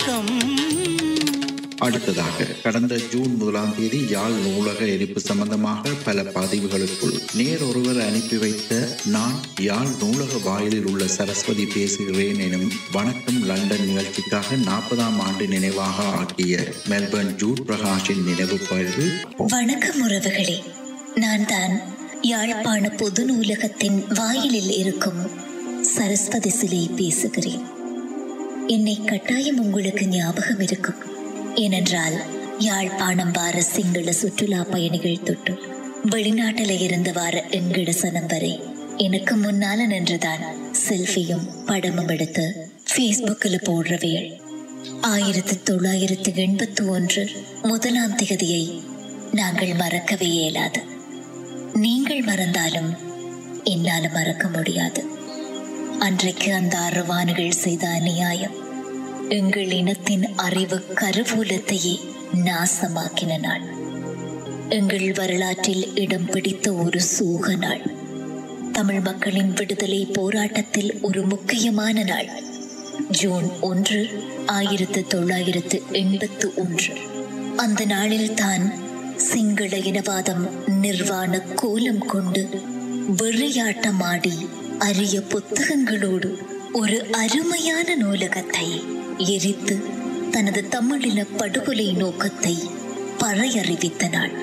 அடுத்ததாக கடந்த ஜூன் முதலாம் தேதி யாழ் நூலக எரிப்பு சம்பந்தமாக பல பதிவுகளுக்குள் நேரொருவர் அனுப்பி வைத்த நான் யாழ் நூலக வாயிலில் உள்ள சரஸ்வதி பேசுகிறேன் எனும் வணக்கம் லண்டன் நிகழ்ச்சிக்காக நாற்பதாம் ஆண்டு நினைவாக ஆக்கிய மெல்பர்ன் ஜூட் பிரகாஷின் நினைவு பகிர்வு வணக்கம் உறவுகளே நான் தான் யாழ்ப்பாண பொது நூலகத்தின் வாயிலில் இருக்கும் சரஸ்வதி சிலை பேசுகிறேன் என்னை கட்டாயம் உங்களுக்கு ஞாபகம் இருக்கும் ஏனென்றால் யாழ்ப்பாணம் வார சிங்கள சுற்றுலா பயணிகள் தொட்டு வெளிநாட்டில இருந்து வார எண்கிட சனம் வரை எனக்கு முன்னால நின்றுதான் செல்ஃபியும் படமும் எடுத்து ஃபேஸ்புக்கில் போடுறவையள் ஆயிரத்தி தொள்ளாயிரத்தி எண்பத்தி ஒன்று முதலாம் திகதியை நாங்கள் மறக்கவே இயலாது நீங்கள் மறந்தாலும் என்னால் மறக்க முடியாது அன்றைக்கு அந்த அரவானுகள் செய்த அநியாயம் எங்கள் இனத்தின் அறிவு கருவூலத்தையே நாசமாக்கின நாள் எங்கள் வரலாற்றில் இடம் பிடித்த ஒரு சோக நாள் தமிழ் மக்களின் விடுதலை போராட்டத்தில் ஒரு முக்கியமான நாள் ஜூன் ஒன்று ஆயிரத்து தொள்ளாயிரத்து எண்பத்து ஒன்று அந்த நாளில் தான் சிங்கள இனவாதம் நிர்வாண கோலம் கொண்டு வெறியாட்டமாடி அரிய புத்தகங்களோடு ஒரு அருமையான நூலகத்தை எரித்து தனது தமிழின படுகொலை நோக்கத்தை பறையறிவித்த நாள்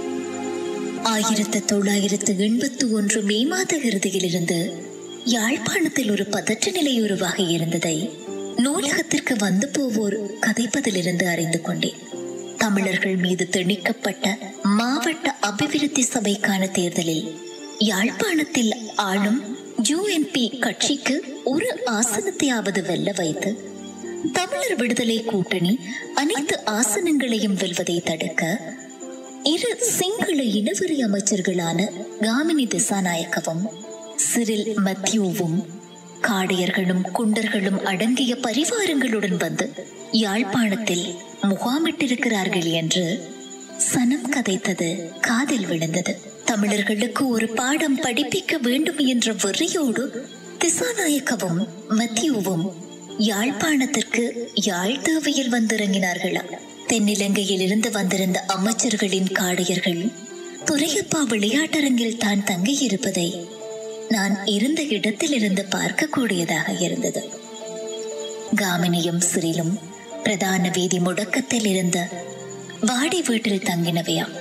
ஆயிரத்து தொள்ளாயிரத்து எண்பத்தி ஒன்று மே மாத இறுதியிலிருந்து யாழ்ப்பாணத்தில் ஒரு பதற்ற நிலை உருவாகி இருந்ததை நூலகத்திற்கு வந்து போவோர் கதைப்பதிலிருந்து அறிந்து கொண்டேன் தமிழர்கள் மீது திணிக்கப்பட்ட மாவட்ட அபிவிருத்தி சபைக்கான தேர்தலில் யாழ்ப்பாணத்தில் ஆளும் யூஎன்பி கட்சிக்கு ஒரு ஆசனத்தையாவது வெல்ல வைத்து தமிழர் விடுதலை கூட்டணி அனைத்து ஆசனங்களையும் வெல்வதை தடுக்க இரு சிங்கள இனவெறி அமைச்சர்களான காமினி திசாநாயக்கவும் சிறில் மத்யூவும் காடையர்களும் குண்டர்களும் அடங்கிய பரிவாரங்களுடன் வந்து யாழ்ப்பாணத்தில் முகாமிட்டிருக்கிறார்கள் என்று சனம் கதைத்தது காதில் விழுந்தது தமிழர்களுக்கு ஒரு பாடம் படிப்பிக்க வேண்டும் என்ற வெறியோடு திசாநாயக்கவும் மத்தியுவும் யாழ்ப்பாணத்திற்கு யாழ் தேவையில் வந்திறங்கினார்களாம் தென்னிலங்கையில் இருந்து வந்திருந்த அமைச்சர்களின் காடையர்கள் துரையப்பா விளையாட்டரங்கில் தான் தங்கியிருப்பதை நான் இருந்த இடத்திலிருந்து பார்க்கக்கூடியதாக இருந்தது காமினியும் சிறிலும் பிரதான வீதி முடக்கத்தில் இருந்த வாடி வீட்டில் தங்கினவையாம்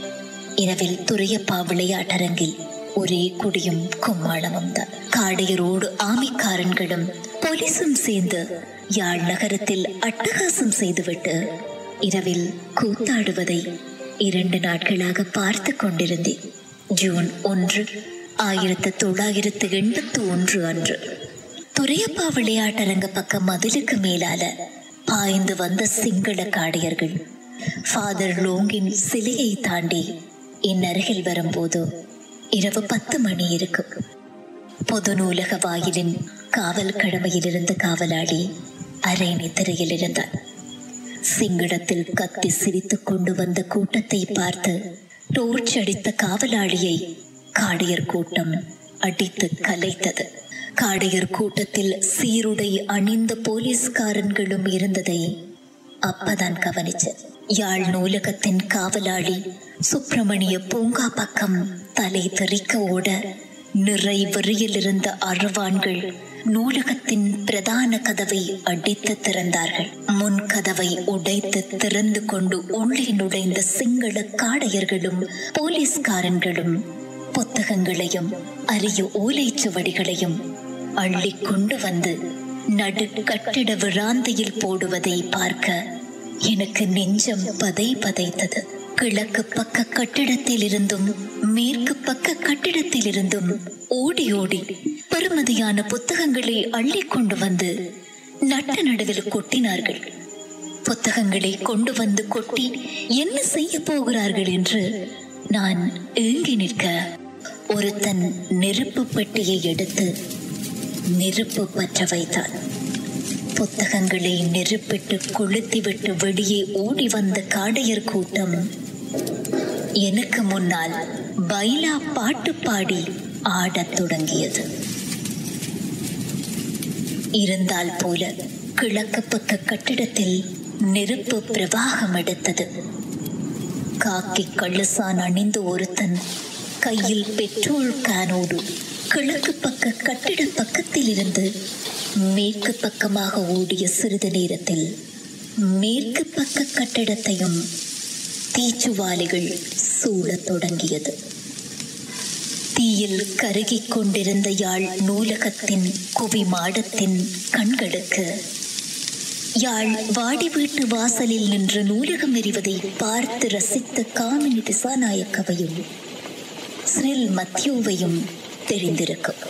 இரவில் துரையப்பா விளையாட்டரங்கில் ஒரே குடியும் கும்மாளமும் தான் காடையரோடு ஆமிக்காரன்களும் போலீசும் சேர்ந்து யாழ் நகரத்தில் அட்டகாசம் செய்துவிட்டு இரவில் கூத்தாடுவதை இரண்டு நாட்களாக பார்த்து கொண்டிருந்தேன் ஜூன் ஒன்று ஆயிரத்து தொள்ளாயிரத்து எண்பத்தி ஒன்று அன்று துரையப்பா விளையாட்டரங்க பக்கம் மதிலுக்கு மேலால பாய்ந்து வந்த சிங்கள காடையர்கள் ஃபாதர் லோங்கின் சிலையை தாண்டி என் அருகில் வரும்போது இரவு பத்து மணி இருக்கும் பொது நூலக வாயிலின் காவல் கடமையில் இருந்த காவலாளி அரை நித்திரையில் இருந்தார் சிங்கிடத்தில் கத்தி சிரித்துக் கொண்டு வந்த கூட்டத்தை பார்த்து டோர்ச் அடித்த காவலாளியை காடையர் கூட்டம் அடித்து கலைத்தது காடையர் கூட்டத்தில் சீருடை அணிந்த போலீஸ்காரன்களும் இருந்ததை அப்பதான் கவனிச்சேன் யாழ் நூலகத்தின் காவலாளி சுப்பிரமணிய பூங்கா பக்கம் தலை தெறிக்க ஓட நிறை வெறியில் இருந்த அறவான்கள் நூலகத்தின் பிரதான கதவை அடித்து திறந்தார்கள் முன் கதவை உடைத்து திறந்து கொண்டு உள்ளே நுழைந்த சிங்கள காடையர்களும் போலீஸ்காரன்களும் புத்தகங்களையும் அரிய ஓலைச்சுவடிகளையும் அள்ளி கொண்டு வந்து நடு கட்டிட விராந்தையில் போடுவதை பார்க்க எனக்கு நெஞ்சம் பதை பதைத்தது கிழக்கு பக்க கட்டிடத்தில் இருந்தும் மேற்கு பக்க கட்டிடத்தில் இருந்தும் ஓடி ஓடி பெருமதியான புத்தகங்களை அள்ளி கொண்டு வந்து நட்ட நடுவில் கொட்டினார்கள் புத்தகங்களை கொண்டு வந்து கொட்டி என்ன செய்ய போகிறார்கள் என்று நான் ஏங்கி நிற்க ஒருத்தன் நெருப்பு பெட்டியை எடுத்து நெருப்பு பற்ற வைத்தான் புத்தகங்களை நெருப்பிட்டு கொளுத்திவிட்டு வெளியே ஓடி வந்த காடையர் கூட்டம் எனக்கு முன்னால் பைலா பாட்டு பாடி ஆடத் தொடங்கியது இருந்தால் போல கிழக்கு பக்க கட்டிடத்தில் நெருப்பு பிரவாகம் எடுத்தது காக்கி கள்ளுசான் அணிந்த ஒருத்தன் கையில் பெட்ரோல் கேனோடு கிழக்கு பக்க கட்டிட பக்கத்தில் இருந்து மேற்கு பக்கமாக ஓடிய சிறிது நேரத்தில் மேற்கு பக்க கட்டிடத்தையும் தீச்சுவாலிகள் சூழத் தொடங்கியது தீயில் கருகிக் கொண்டிருந்த யாழ் நூலகத்தின் குவி மாடத்தின் கண்களுக்கு யாழ் வாடி வீட்டு வாசலில் நின்று நூலகம் எறிவதை பார்த்து ரசித்த காமினி திசாநாயக்கவையும் ஸ்னில் மத்யூவையும் தெரிந்திருக்கும்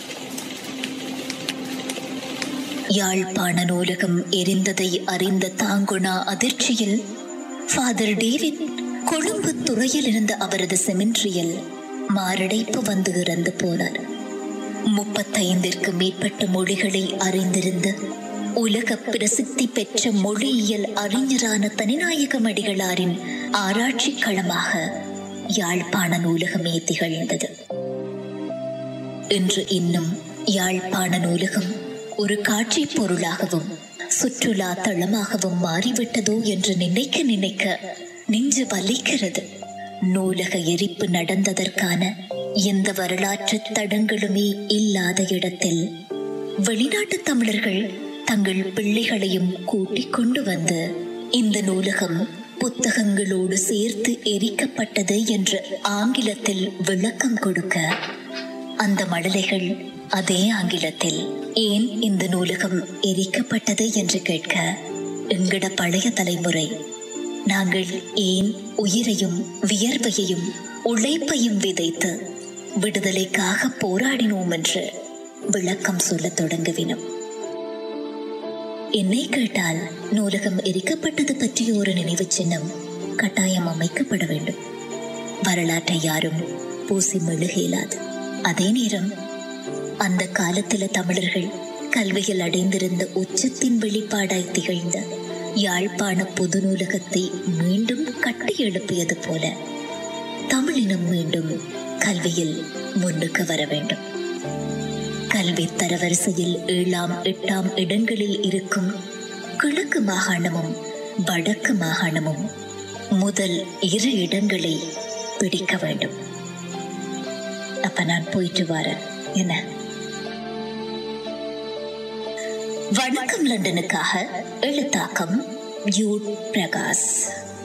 யாழ்ப்பாண நூலகம் எரிந்ததை அறிந்த தாங்குணா அதிர்ச்சியில் ஃபாதர் டேவிட் கொழும்பு துறையில் இருந்த அவரது செமின்ட்ரியில் மாரடைப்பு வந்து இறந்து போனார் முப்பத்தைந்திற்கு மேற்பட்ட மொழிகளை அறிந்திருந்த உலக பிரசித்தி பெற்ற மொழியியல் அறிஞரான தனிநாயகம் அடிகளாரின் ஆராய்ச்சி களமாக யாழ்ப்பாண நூலகமே திகழ்ந்தது இன்று இன்னும் யாழ்ப்பாண நூலகம் ஒரு காட்சி பொருளாகவும் சுற்றுலா தளமாகவும் மாறிவிட்டதோ என்று நினைக்க நினைக்க நெஞ்சு வலிக்கிறது நூலக எரிப்பு நடந்ததற்கான எந்த வரலாற்று தடங்களுமே இல்லாத இடத்தில் வெளிநாட்டு தமிழர்கள் தங்கள் பிள்ளைகளையும் கூட்டிக் கொண்டு வந்து இந்த நூலகம் புத்தகங்களோடு சேர்த்து எரிக்கப்பட்டது என்று ஆங்கிலத்தில் விளக்கம் கொடுக்க அந்த மடலைகள் அதே ஆங்கிலத்தில் ஏன் இந்த நூலகம் எரிக்கப்பட்டது என்று கேட்க எங்கட பழைய தலைமுறை நாங்கள் ஏன் உயிரையும் வியர்வையையும் உழைப்பையும் விதைத்து விடுதலைக்காக போராடினோம் என்று விளக்கம் சொல்லத் தொடங்குவினோம் என்னை கேட்டால் நூலகம் எரிக்கப்பட்டது பற்றிய ஒரு நினைவு சின்னம் கட்டாயம் அமைக்கப்பட வேண்டும் வரலாற்றை யாரும் பூசி மெழுக இயலாது அதே நேரம் அந்த காலத்தில தமிழர்கள் கல்வியில் அடைந்திருந்த உச்சத்தின் வெளிப்பாடாய் திகழ்ந்த யாழ்ப்பாண பொது நூலகத்தை மீண்டும் கட்டி எழுப்பியது போல தமிழினம் மீண்டும் கல்வியில் முன்னுக்கு வர வேண்டும் கல்வி தரவரிசையில் ஏழாம் எட்டாம் இடங்களில் இருக்கும் கிழக்கு மாகாணமும் வடக்கு மாகாணமும் முதல் இரு இடங்களை பிடிக்க வேண்டும் அப்ப நான் போயிட்டு வரேன் என்ன வணக்கம் லண்டனுக்காக எழுத்தாக்கம் யூ பிரகாஷ்